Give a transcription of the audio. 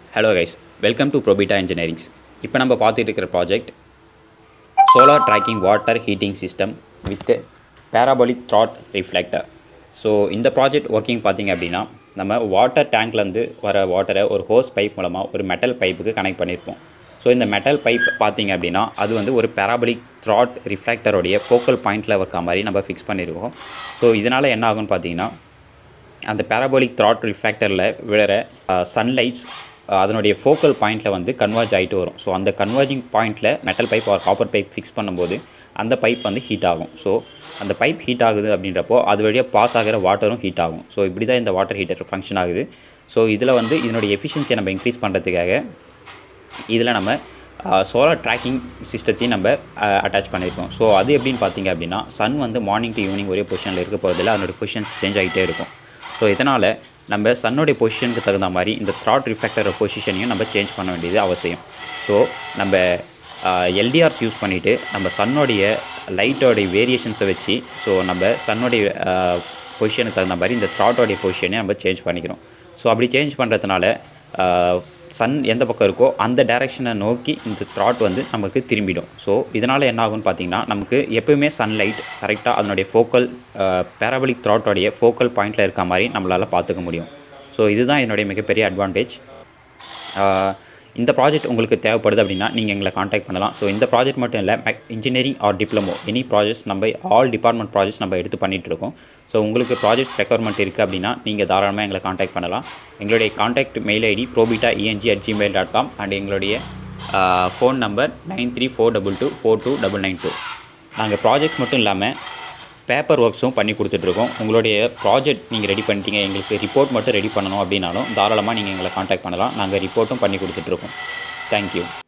hello guys welcome to Profita engineerings இப்போ நம்ம பார்த்துட்டு இருக்கிற project solar tracking water heating system with parabolic trough reflector so இந்த project working பார்த்தீங்க அப்படின்னா நம்ம வாட்டர் டேங்க்லேருந்து வர வாட்டரை ஒரு ஹோஸ் பைப் மூலமாக ஒரு மெட்டல் பைப்புக்கு கனெக்ட் பண்ணியிருப்போம் ஸோ இந்த மெட்டல் பைப் பார்த்தீங்க அப்படின்னா அது வந்து ஒரு பேராபலிக் த்ராட் ரிஃப்ளெக்டருடைய ஃபோக்கல் பாயிண்டில் இருக்க மாதிரி நம்ம ஃபிக்ஸ் பண்ணியிருக்கோம் ஸோ இதனால் என்ன ஆகும்னு பார்த்தீங்கன்னா அந்த பேராபோலிக் த்ராட் ரிஃப்ராக்டரில் விழுற சன்லைட்ஸ் அதனுடைய ஃபோக்கல் பாயிண்டில் வந்து கன்வர்ஜ் ஆகிட்டு வரும் ஸோ அந்த கன்வர்ஜிங் பாயிண்டில் மெட்டல் பைப் ஒரு காப்பர் பைப் ஃபிக்ஸ் பண்ணும்போது அந்த பைப் வந்து ஹீட் ஆகும் ஸோ அந்த பைப் ஹீட் ஆகுது அப்படின்றப்போ அது வழியாக பாஸ் ஆகிற வாட்டரும் ஹீட் ஆகும் ஸோ இப்படி தான் இந்த வாட்டர் ஹீட்டர் ஃபங்க்ஷன் ஆகுது ஸோ இதில் வந்து இதனுடைய எஃபிஷியன்சியை நம்ம இன்க்ரீஸ் பண்ணுறதுக்காக இதில் நம்ம சோலார் ட்ராக்கிங் சிஸ்டத்தையும் நம்ம அட்டாச் பண்ணியிருக்கோம் ஸோ அது எப்படின்னு பார்த்தீங்க அப்படின்னா சன் வந்து மார்னிங் டு ஈவினிங் ஒரே பொசிஷனில் இருக்க போகிறதில்ல அதனுடைய பொசிஷன்ஸ் சேஞ்ச் ஆகிட்டே இருக்கும் ஸோ இதனால் நம்ம சன்னுடைய பொசிஷனுக்கு தகுந்த மாதிரி இந்த த்ராட் ரிஃப்ளெக்டர் பொசிஷனையும் நம்ம சேஞ்ச் பண்ண வேண்டியது அவசியம் ஸோ நம்ம எல்டிஆர்ஸ் யூஸ் பண்ணிவிட்டு நம்ம சன்னுடைய லைட்டோடைய வேரியேஷன்ஸை வச்சு ஸோ நம்ம சன்னுடைய பொசிஷனுக்கு தகுந்த மாதிரி இந்த த்ராட்டோடைய பொசிஷனை நம்ம சேஞ்ச் பண்ணிக்கிறோம் ஸோ அப்படி சேஞ்ச் பண்ணுறதுனால சன் எந்த பக்கம் இருக்கோ அந்த டைரெக்ஷனை நோக்கி இந்த த்ராட் வந்து நமக்கு திரும்பிடும் ஸோ இதனால் என்ன ஆகும்னு பார்த்தீங்கன்னா நமக்கு எப்போயுமே சன்லைட் கரெக்டாக அதனுடைய ஃபோக்கல் பேராபலிக் த்ராட்டோடைய ஃபோக்கல் பாயிண்டில் இருக்க மாதிரி நம்மளால் பார்த்துக்க முடியும் ஸோ இதுதான் இதனுடைய மிகப்பெரிய அட்வான்டேஜ் இந்த ப்ராஜெக்ட் உங்களுக்கு தேவைப்படுது அப்படின்னா நீங்கள் எங்களை காண்டாக்ட் பண்ணலாம் ஸோ இந்த ப்ராஜெக்ட் மட்டும் இல்லை engineering or diploma any projects நம்ம ஆல் டிபார்ட்மெண்ட் ப்ராஜெக்ட்ஸ் நம்ம எடுத்து பண்ணிகிட்டு இருக்கோம் ஸோ உங்களுக்கு ப்ராஜெக்ட்ஸ் ரெக்குவயர்மெண்ட் இருக்குது அப்படின்னா நீங்கள் தாராளமாக எங்களை காண்டாக்ட் பண்ணலாம் எங்களுடைய contact mail ID Profita ENG at Gmail dot com and எங்களுடைய phone number nine three four double two four two double nine two நாங்கள் ப்ராஜெக்ட்ஸ் மட்டும் இல்லாமல் பேப்பர் ஒர்க்ஸும் பண்ணி கொடுத்துட்ருக்கோம் உங்களுடைய ப்ராஜெக்ட் நீங்கள் ரெடி பண்ணிட்டீங்க எங்களுக்கு ரிப்போர்ட் மட்டும் ரெடி பண்ணணும் அப்படின்னாலும் தாராளமாக நீங்கள் எங்களை காண்டாக்ட் பண்ணலாம் நாங்கள் ரிப்போர்ட்டும் பண்ணி கொடுத்துட்ருக்கோம் தேங்க்யூ